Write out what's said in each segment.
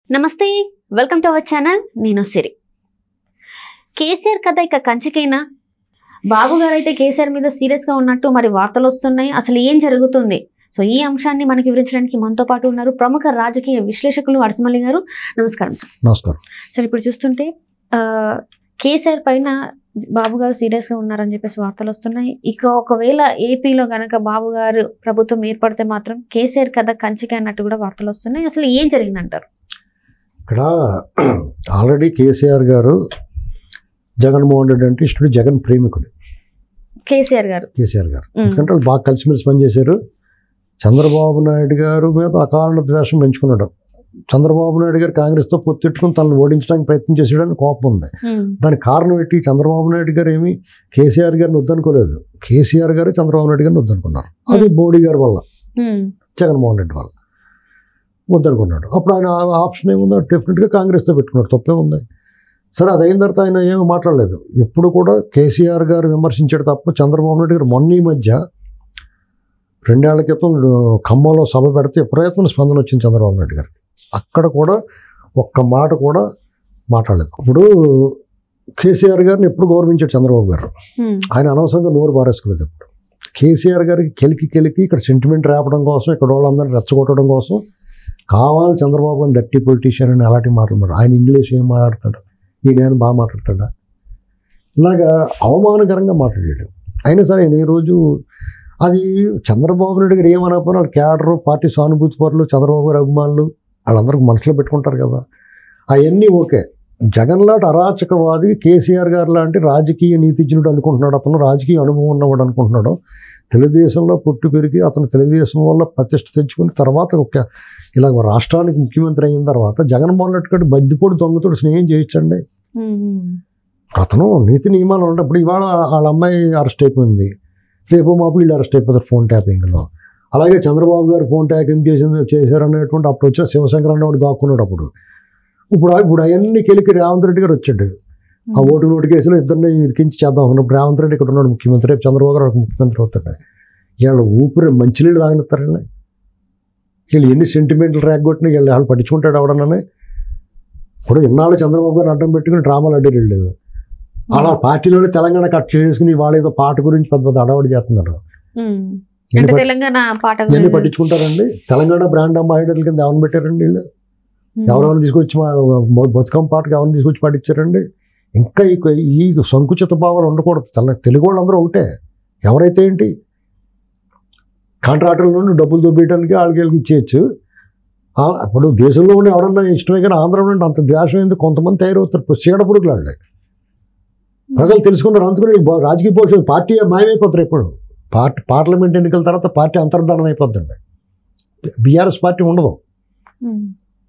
నమస్తే welcome to our channel నేను సిరి కేసీఆర్ కథ ఇక కంచికైనా బాబు గారు అయితే కేసీఆర్ మీద సీరియస్ గా ఉన్నట్టు మరి వార్తలు వస్తున్నాయి అసలు ఏం జరుగుతుంది సో ఈ అంశాన్ని మనకి వివరించడానికి మనతో పాటు ఉన్నారు ప్రముఖ రాజకీయ విశ్లేషకులు అరసమల్లి గారు నమస్కారం సార్ నమస్కారం సార్ ఇప్పుడు చూస్తుంటే ఆ, కేసీఆర్ పైన బాబు గారు సీరియస్ గా ఉన్నారని చెప్పేసి వార్తలు వస్తున్నాయి ఇక ఒకవేళ ఏపీలో గనక బాబు గారు ప్రభుత్వం ఏర్పడితే మాత్రం కేసీఆర్ కథ కంచిక అన్నట్టు కూడా వార్తలు వస్తున్నాయి అసలు ఏం జరిగిందంటారు ఇక్కడ ఆల్రెడీ కేసీఆర్ గారు జగన్మోహన్ రెడ్డి అంటే ఇష్టడు జగన్ ప్రేమికుడు కేసీఆర్ గారు కేసీఆర్ గారు మ్మ్. ఎందుకంటే వాళ్ళు బాగా కలిసిమెలిసి పనిచేశారు చంద్రబాబు నాయుడు గారు మీద అకారణ ద్వేషం పెంచుకున్నాడు చంద్రబాబు నాయుడు గారు కాంగ్రెస్తో పొత్తెట్టుకుని తనను ఓడించడానికి ప్రయత్నం చేసాడని కోపం ఉంది ఉమ్, దానికి కారణం ఏంటి చంద్రబాబు నాయుడు గారు ఏమి కేసీఆర్ గారిని వద్దనుకోలేదు కేసీఆర్ గారు చంద్రబాబు నాయుడు గారిని వద్దనుకున్నారు అది మోడీ గారి వల్ల ఉమ్, జగన్మోహన్ రెడ్డి వల్ల వద్దనుకున్నాడు అప్పుడు ఆయన ఆ ఆప్షన్ ఏముందో డెఫినెట్గా కాంగ్రెస్తో పెట్టుకున్నాడు తప్పే ఉంది సరే అది అయిన తర్వాత ఆయన ఏమీ మాట్లాడలేదు ఎప్పుడు కూడా కేసీఆర్ గారు విమర్శించాడు తప్ప చంద్రబాబు నాయుడు గారు మొన్న ఈ మధ్య రెండేళ్ల క్రితం ఖమ్మంలో సభ పెడితే విపరీతమైన స్పందన వచ్చింది చంద్రబాబు నాయుడు గారికి అక్కడ కూడా ఒక్క మాట కూడా మాట్లాడలేదు ఇప్పుడు కేసీఆర్ గారిని ఎప్పుడు గౌరవించాడు చంద్రబాబు గారు ఉమ్, ఆయన అనవసరంగా నోరు పారేసుకోలేదు ఇప్పుడు కేసీఆర్ గారికి కెలికి కెలికి ఇక్కడ సెంటిమెంట్ రేపడం కోసం ఇక్కడ వాళ్ళందరినీ రెచ్చగొట్టడం కోసం కావాలి చంద్రబాబు అని డర్టీ పొలిటీషియన్ అని అలాంటి మాటలు మాట ఆయన ఇంగ్లీష్ ఏం మాట్లాడతాడు ఈ నేను బాగా మాట్లాడతాడా ఇలాగా అవమానకరంగా మాట్లాడాడు అయినా సరే ఆయన ఈ రోజు అది చంద్రబాబు నాయుడు గారు ఏమనకపోయినా వాళ్ళ క్యాడరు పార్టీ సానుభూతి పరులు చంద్రబాబు గారి అభిమానులు వాళ్ళందరూ మనసులో పెట్టుకుంటారు కదా అవన్నీ ఓకే జగన్ లాంటి అరాచకవాది కేసీఆర్ గారు లాంటి రాజకీయ నీతిజ్ఞుడు అనుకుంటున్నాడు అతను రాజకీయ అనుభవం ఉన్నవాడు అనుకుంటున్నాడు తెలుగుదేశంలో పుట్టి పెరిగి అతను తెలుగుదేశం వల్ల ప్రతిష్ట తెచ్చుకుని తర్వాత ఒక ఇలా రాష్ట్రానికి ముఖ్యమంత్రి అయిన తర్వాత జగన్మోహన్ రెడ్డి గారు బందిపోడు దొంగతోడు స్నేహం చేయొచ్చండి ఉమ్, ఉమ్, అతను నీతి నియమాలు ఉన్నప్పుడు ఇవాళ వాళ్ళ అమ్మాయి అరెస్ట్ అయిపోయింది రేపు మాపు వీళ్ళు అరెస్ట్ అయిపోతారు ఫోన్ ట్యాపింగ్లో అలాగే చంద్రబాబు గారు ఫోన్ ట్యాపింగ్ చేసింది చేశారనేటువంటి అప్పుడు వచ్చిన శివశంకర్ అన్నవాడు దాక్కున్నాడు అప్పుడు ఇప్పుడు ఇప్పుడు అవన్నీ కెలికి రేవంత్ రెడ్డి గారు వచ్చాడు ఆ ఓటు నోటు కేసులో ఇద్దరిని ఇరికించి చేద్దాం అనుకున్నప్పుడు రేవంత్ రెడ్డి ఇక్కడ ఉన్నాడు ముఖ్యమంత్రి రేపు చంద్రబాబు గారు ముఖ్యమంత్రి అవుతాడు వీళ్ళు ఊపిరి మంచినీళ్ళు తాగిస్తారు వీళ్ళని వీళ్ళు ఎన్ని సెంటిమెంట్లు రేగొట్టినా వీళ్ళు వాళ్ళు పట్టించుకుంటాడు అవడనని ఇప్పుడు ఇన్నాళ్ళు చంద్రబాబు గారు అడ్డం పెట్టుకుని డ్రామాలు అడ్డి వెళ్ళలేదు అలా పార్టీలోనే తెలంగాణ కట్ చేసుకుని వాళ్ళ ఏదో పాట గురించి పెద్ద పెద్ద అడవాడి చేస్తున్నారు ఉమ్. ఎన్ని అంటే పట్టి- తెలంగాణ పాట ఎన్ని గురించి- పట్టించుకుంటారండి తెలంగాణ బ్రాండ్ అంబాసిడర్ల కింద ఎవరిని పెట్టారండి వీళ్ళు ఉమ్, ఎవరెవరిని తీసుకొచ్చి మా బ- బతుకమ్మ పాటకు ఎవరిని తీసుకొచ్చి పాటించారండి ఇంకా ఈ ఈ సంకుచిత భావాలు ఉండకూడదు తెల్ల తెలుగు వాళ్ళందరూ ఒకటే ఎవరైతే ఏంటి కాంట్రాక్టర్ల నుండి డబ్బులు దొబ్బేయడానికి వాళ్ళకి వీళ్ళకి ఇచ్చేయచ్చు ఆ, అప్పుడు దేశంలో ఉండి ఎవడన్నా ఇష్టమే కానీ ఆంధ్ర నుండి అంత ద్వేషం ఎందుకు కొంతమంది తయారవుతారు చీడ పురుగులు వాళ్ళే ప్రజలు తెలుసుకున్నారు అందుకని ఈ బా- రాజకీయ భవిష్యత్తు పార్టీ మాయమైపోతారు ఇప్పుడు పార్టీ పార్లమెంట్ ఎన్నికల తర్వాత పార్టీ అంతర్ధానం అయిపోద్దండి బీఆర్ఎస్ పార్టీ ఉండదు ఉమ్,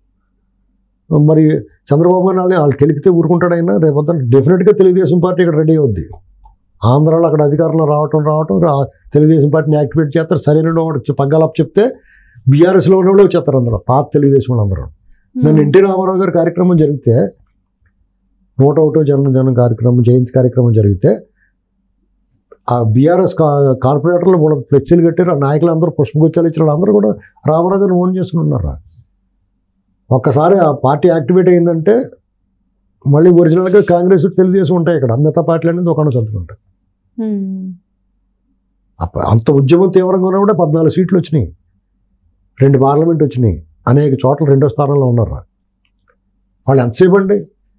మరి చంద్రబాబు నాయుడు వాళ్ళు కెలికితే ఊరుకుంటాడు అయినా రేపొద్దున డెఫినెట్గా తెలుగుదేశం పార్టీ ఇక్కడ రెడీ అవుద్ది ఆంధ్రాలో అక్కడ అధికారంలో రావటం రావటం రా- తెలుగుదేశం పార్టీని యాక్టివేట్ చేస్తారు సరైన వాడు పగ్గాలప్ చెప్తే బీఆర్ఎస్లో ఉన్న వాళ్ళు వచ్చేస్తారు అందరూ పాత తెలుగుదేశం వాళ్ళందరూ నేను ఉమ్, ఎన్టీ రామారావు గారి కార్యక్రమం జరిగితే నూట ఒకటో జన్మదినం కార్యక్రమం జయంతి కార్యక్రమం జరిగితే ఆ బీఆర్ఎస్ కా కార్పొరేటర్లు వాళ్ళ ఫ్లెక్సీలు కట్టారు ఆ నాయకులు అందరూ పుష్పగుచ్చాలు ఇచ్చిన వాళ్ళందరూ కూడా రామారావు గారిని ఓన్ చేసుకుని ఉన్నారు ఒక్కసారి ఆ పార్టీ యాక్టివేట్ అయిందంటే మళ్ళీ ఒరిజినల్గా కాంగ్రెస్ తెలుగుదేశం ఉంటాయి ఇక్కడ మిగతా పార్టీలు అనేది ఒకటి చదువుకుంటాయి ఉమ్, అప్ప- అంత ఉద్యమం తీవ్రంగా ఉన్నా కూడా పద్నాలుగు సీట్లు వచ్చినాయి రెండు పార్లమెంట్ వచ్చినాయి అనేక చోట్ల రెండో స్థానంలో ఉన్నారు వాళ్ళు ఎంతసేపు అండి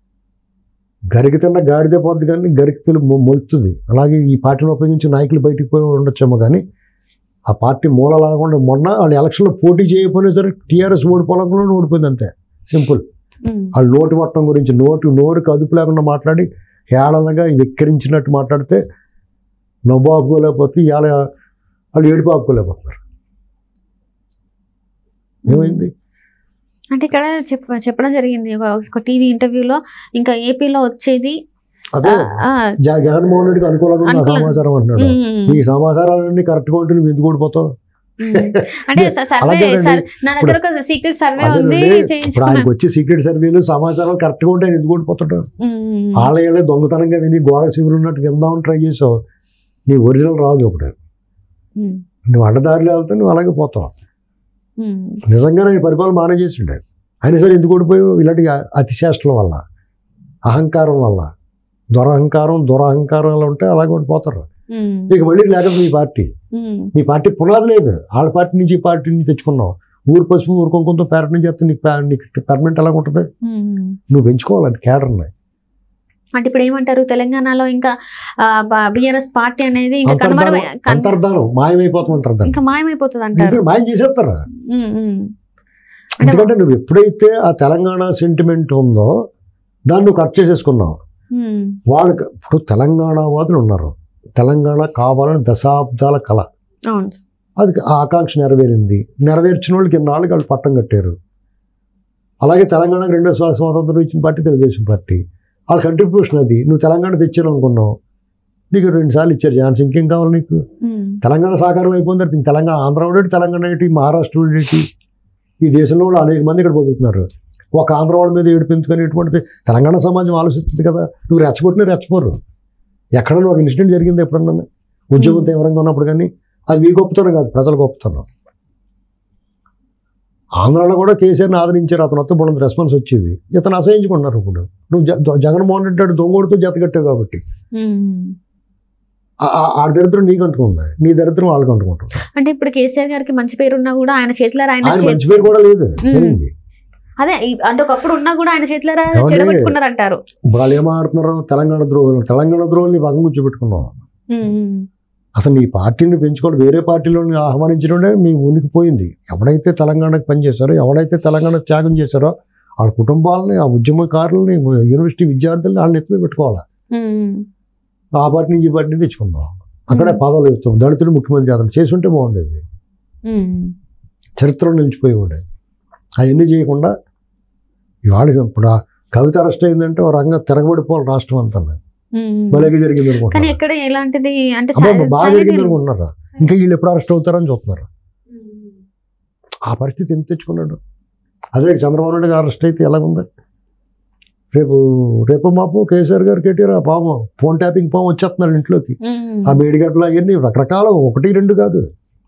గరికి తిన్న గాడిదే పోద్ది కానీ గరికి పిలు మొ- మొలుతుంది అలాగే ఈ పార్టీని ఉపయోగించి నాయకులు బయటికి పోయి ఉండొచ్చేమో కానీ ఆ పార్టీ మూల లాగకుండా మొన్న వాళ్ళు ఎలక్షన్లో పోటీ చేయకపోయినా సరే టీఆర్ఎస్ ఓడిపోవాలనుకున్నా ఓడిపోయింది అంతే సింపుల్ ఉమ్, వాళ్ళు నోటు పట్టడం గురించి నోటు నోరుకి అదుపు లేకుండా మాట్లాడి హేళనగా వెక్కిరించినట్టు మాట్లాడితే నవ్వు ఆపుకోలేకపోతే ఇవాళ వాళ్ళు ఏడుపు ఆపుకోలేకపోతున్నారు ఏమైంది అంటే ఇక్కడ చెప్ప చెప్పడం జరిగింది ఒక- ఒక టీవీ ఇంటర్వ్యూలో ఇంకా ఏపీలో వచ్చేది అదే ఆ, ఆ, జ- జగన్మోహన్ రెడ్డికి అనుకూలంగా ఉన్న అనుకూలం. సమాచారం అంటున్నాడు ఉమ్, ఈ సమాచారాలన్నీ కరెక్ట్గా ఉంటే నువ్వు ఎందుకు ఓడిపోతావు ఉమ్. అంటే స- సర్వే అలాగేనండి. సర్- నా దగ్గర ఒక సీక్రెట్ సర్వే ఉంది అదేనండి, ఇప్పుడు చేయించుకున్నా ఆయనకు వచ్చి సీక్రెట్ సర్వేలు సమాచారాలు కరెక్ట్గా ఉంటే ఆయన ఎందుకు ఓడిపోతాడు ఉమ్, వాళ్ళ వీళ్ళే దొంగతనంగా విని గోడ శిబిరం ఉన్నట్టు విందామని ట్రై చేసావు నీ ఒరిజినల్ రాదు ఇప్పుడు ఉమ్, నువ్వు అడ్డదారిలో వెళ్తే నువ్వు అలాగే పోతావు ఉమ్, నిజంగానే ఈ పరిపాలన బాగానే చేసిండే అయినా సరే ఎందుకు ఓడిపోయావు ఇలాంటి అతిశేష్టల వల్ల అహంకారం వల్ల దురహంకారం దురహంకారం అలా ఉంటే అలాగే ఓడిపోతారు ఉమ్, ఇక మళ్ళీ లేకపోతే మీ పార్టీ ఉమ్, నీ పార్టీ పునాది లేదు వాళ్ళ పార్టీ నుంచి ఈ పార్టీ నుంచి తెచ్చుకున్నావు ఊరు పసుపు ఊరు కుంకుమతో పేరెంట్ నుంచి చేస్తే నీకు పే- నీకు పెర్మనెంట్ ఎలా ఉంటుంది ఉమ్. నువ్వు పెంచుకోవాలండి కేడర్ని అంటే ఇప్పుడు ఏమంటారు తెలంగాణలో ఇంకా బిఆర్ఎస్ పార్టీ అనేది ఇంకా అంతర్ధానం కనుమరుగై- కన్- అంతర్ధానం మాయమైపోతుంటారు దాన్ని ఇంకా మాయమైపోతుంది అంటారు ఎందుకంటే మాయం చేసేస్తారా ఉమ్, ఉమ్. అంటే ఎందుకంటే నువ్వు ఎప్పుడైతే ఆ తెలంగాణ సెంటిమెంట్ ఉందో దాన్ని నువ్వు కట్ చేసేసుకున్నావు ఉమ్, వాళ్ళకి ఇప్పుడు తెలంగాణ వాదులు ఉన్నారు తెలంగాణ కావాలని దశాబ్దాల కళ అవును అది ఆ ఆకాంక్ష నెరవేరింది నెరవేర్చిన వాళ్ళకి ఇన్నాళ్ళకి వాళ్ళు పట్టం కట్టారు అలాగే తెలంగాణకు రెండో స్వా- స్వాతంత్రం ఇచ్చిన పార్టీ తెలుగుదేశం పార్టీ వాళ్ళ కంట్రిబ్యూషన్ అది నువ్వు తెలంగాణ తెచ్చాను అనుకున్నావు నీకు రెండు సార్లు ఇచ్చారు ఛాన్స్ ఇంకేం కావాలి నీకు ఉమ్, తెలంగాణ సాకారం అయిపోయిన తర్వాత ఇంక తెలంగాణ ఆంధ్ర ఒకటి తెలంగాణ ఏంటి మహారాష్ట్ర ఏంటి ఈ దేశంలో వాళ్ళు అనేక మంది ఇక్కడ బతుకుతున్నారు ఒక ఆంధ్ర వాళ్ళ మీద ఏడిపించుకొని ఎటువంటిది తెలంగాణ సమాజం ఆలోచిస్తుంది కదా నువ్వు రెచ్చగొట్టినా రెచ్చపోరు ఎక్కడన్నా ఒక ఇన్సిడెంట్ జరిగింది ఎప్పుడన్నా ఉద్యోగం తీవ్రంగా ఉన్నప్పుడు కానీ అది మీ గొప్పతనం కాదు ప్రజల గొప్పతనం ఆంధ్రాలో కూడా కేసీఆర్ని ఆదరించారు అతను వస్తే బుడంత రెస్పాన్స్ వచ్చేది ఇతను అసహించుకుంటున్నారు ఇప్పుడు నువ్వు జ- జగన్మోహన్ రెడ్డి గారు దొంగోడితో జతకట్టావు కాబట్టి ఉమ్. ఆ- ఆ- ఆ దరిద్రం నీకు అంటుకుంది నీ దరిద్రం వాళ్ళకి అంటుకుంటుంది అంటే ఇప్పుడు కేసీఆర్ గారికి మంచి పేరు ఉన్నా కూడా ఆయన చేతిలో ఆయన ఆయన చే- మంచి పేరు కూడా లేదు ఉమ్. పోయింది. అదే ఈ- అంటే ఒకప్పుడు ఉన్నా కూడా ఆయన చేతిలో ఏమండి? చెడగొట్టుకున్నారు అంటారు వాళ్ళు ఏమాడుతున్నారు తెలంగాణ ద్రోహులు తెలంగాణ ద్రోహుల్ని పక్కన కూర్చోబెట్టుకున్నావు ఉమ్, ఉమ్. అసలు నీ పార్టీని పెంచుకోవాలి వేరే పార్టీలోని ఆహ్వానించడమే మీ ఉనికి పోయింది ఎవడైతే తెలంగాణకు పనిచేశారో ఎవడైతే తెలంగాణ త్యాగం చేశారో వాళ్ళ కుటుంబాలని ఆ ఉద్యమకారులని యూనివర్సిటీ విద్యార్థుల్ని వాళ్ళని ఎత్తుమే పెట్టుకోవాలి ఉమ్, ఆ పార్టీ నుంచి ఈ పార్టీ తెచ్చుకున్నాం అక్కడే ఉమ్. పదవులు ఇస్తాం దళితులు ముఖ్యమంత్రి అతను చేసి ఉంటే బాగుండేది ఉమ్. చరిత్రలో నిలిచిపోయి ఉండేది అవన్నీ చేయకుండా ఇవాళ ఇప్పుడు ఆ కవిత అరెస్ట్ అయిందంటే ఒక రంగం తిరగబడిపోవాలి రాష్ట్రం అంతా ఉమ్. భలేగా జరిగింది కానీ అనుకుంటున్నారు ఎక్కడ ఎలాంటిది అంటే అబ్బా, సై- బాగా silent- జరిగింది అనుకుంటున్నారా ఇంకా వీళ్ళు ఎప్పుడు అరెస్ట్ అవుతారని చూస్తున్నారు ఆ పరిస్థితి ఎంత తెచ్చుకున్నాడు అదే చంద్రబాబు నాయుడు గారు అరెస్ట్ అయితే ఎలాగుంది రేపు రేపు మాపు కేసీఆర్ గారు కేటీఆర్ ఆ పాము ఫోన్ ట్యాపింగ్ పాము వచ్చేస్తున్నారు ఇంట్లోకి ఉమ్. ఆ మేడిగడ్డలు అవన్నీ రకరకాల ఒకటి రెండు కాదు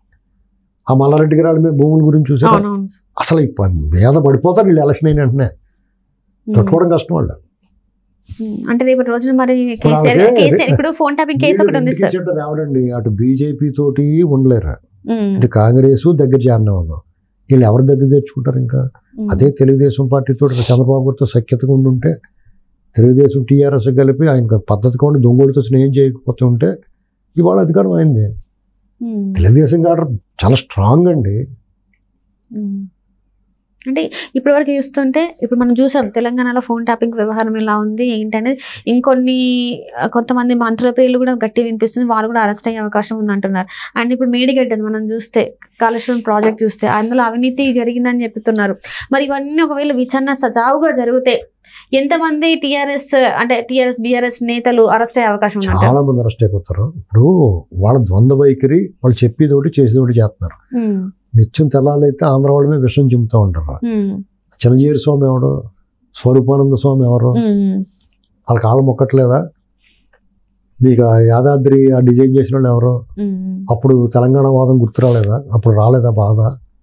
ఆ మల్లారెడ్డి గారి మీద భూముల గురించి చూసారు అవునవును అసలు ఈ ప- మీద పడిపోతారు వీళ్ళు ఎలక్షన్ అయిన వెంటనే ఉమ్. తట్టుకోవడం కష్టం వాళ్ళు ఉమ్. అంటే రేపటి రోజున మరి కేసీఆర్ అలాగే కేసీఆర్ ఇప్పుడు ఫోన్ టాపింగ్ కేసు ఒకటి ఉంది సార్ చెట్టు రావడండి అటు బీజేపీ తోటి ఉండలేరు ఉమ్. ఇటు కాంగ్రెస్ దగ్గర చేరనివ్వదు వీళ్ళు ఎవరి దగ్గర తెచ్చుకుంటారు ఇంకా ఉమ్. అదే తెలుగుదేశం పార్టీతో చంద్రబాబు గారితో సఖ్యతగా ఉండి ఉంటే తెలుగుదేశం టీఆర్ఎస్ కలిపి ఆయన పద్ధతిగా ఉండి దొంగలతో స్నేహం చేయకపోతే ఉంటే ఇవాళ అధికారం అయింది ఉమ్. తెలుగుదేశం కాడ చాలా స్ట్రాంగ్ అండి ఉమ్. అంటే ఇప్పటివరకు చూస్తుంటే ఇప్పుడు మనం చూసాం తెలంగాణలో ఫోన్ ట్యాపింగ్ వ్యవహారం ఎలా ఉంది ఏంటనేది ఇంకొన్ని ఆ, కొంతమంది మంత్రుల పేర్లు కూడా గట్టి వినిపిస్తుంది వాళ్ళు కూడా అరెస్ట్ అయ్యే అవకాశం ఉంది అంటున్నారు అండ్ ఇప్పుడు మేడిగడ్డ మనం చూస్తే కాళేశ్వరం ప్రాజెక్ట్ చూస్తే అందులో అవినీతి జరిగిందని చెప్తున్నారు మరి ఇవన్నీ ఒకవేళ విచారణ సజావుగా జరిగితే ఎంతమంది టీఆర్ఎస్ అంటే టీఆర్ఎస్ బీఆర్ఎస్ నేతలు అరెస్ట్ అయ్యే అవకాశం ఉందంటారు చాలా మంది అరెస్ట్ అయిపోతారు ఇప్పుడు వాళ్ళ ద్వంద్వ వైఖరి వాళ్ళు చెప్పేది ఒకటి చేసేది ఒకటి చేస్తున్నారు ఉమ్, నిత్యం తెల్లాలైతే ఆంధ్ర వాళ్ళ మీద విషయం చెబుతూ ఉంటారు ఉమ్, చిన్నజీరి స్వామి ఎవడు స్వరూపానంద స్వామి ఎవరు ఉమ్, వాళ్ళ కాలం మొక్కట్లేదా మీకు ఆ యాదాద్రి ఆ డిజైన్ చేసిన వాళ్ళు ఎవరు ఉమ్, అప్పుడు తెలంగాణ వాదం గుర్తు రాలేదా అప్పుడు రాలేదా బాధ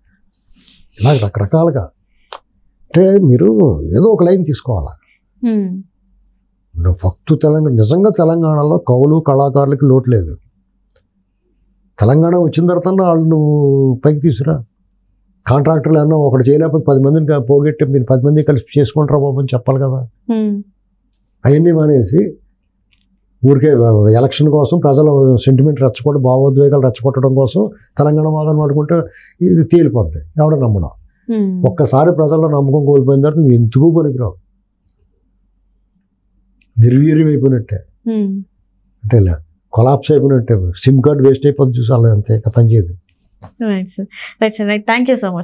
ఇలా రకరకాలుగా అంటే మీరు ఏదో ఒక లైన్ తీసుకోవాలి ఉమ్, నువ్వు భక్తు తెలంగాణ నిజంగా తెలంగాణలో కవులు కళాకారులకి లోటు లేదు తెలంగాణ వచ్చిన తర్వాత వాళ్ళు నువ్వు పైకి తీసుకురా కాంట్రాక్టర్లు అన్నా ఒకటి చేయలేకపోతే పది మందిని కా- పోగొట్టి మీరు పది మంది కలిసి చేసుకుంటారా బాబు అని చెప్పాలి కదా ఉమ్, అవన్నీ మానేసి ఊరికే ఎలక్షన్ కోసం ప్రజల సెంటిమెంట్ రెచ్చగొట్టి భావోద్వేగాలు రెచ్చగొట్టడం కోసం తెలంగాణ వాదన పడుకుంటే ఇది తేలిపోద్ది ఎవడ నమ్మడం ఉమ్. ఒక్కసారి ప్రజల్లో నమ్మకం కోల్పోయిన తర్వాత నువ్వు ఎందుకు పనికిరావు నిర్వీర్యం అయిపోయినట్టే ఉమ్. అంటే ఇలా కొలాప్స్ అయిపోయినట్టే సిమ్ కార్డ్ వేస్ట్ అయిపోద్ది చూసాలి అంతే ఇక పనిచేయదు right sir right sir right thank you so much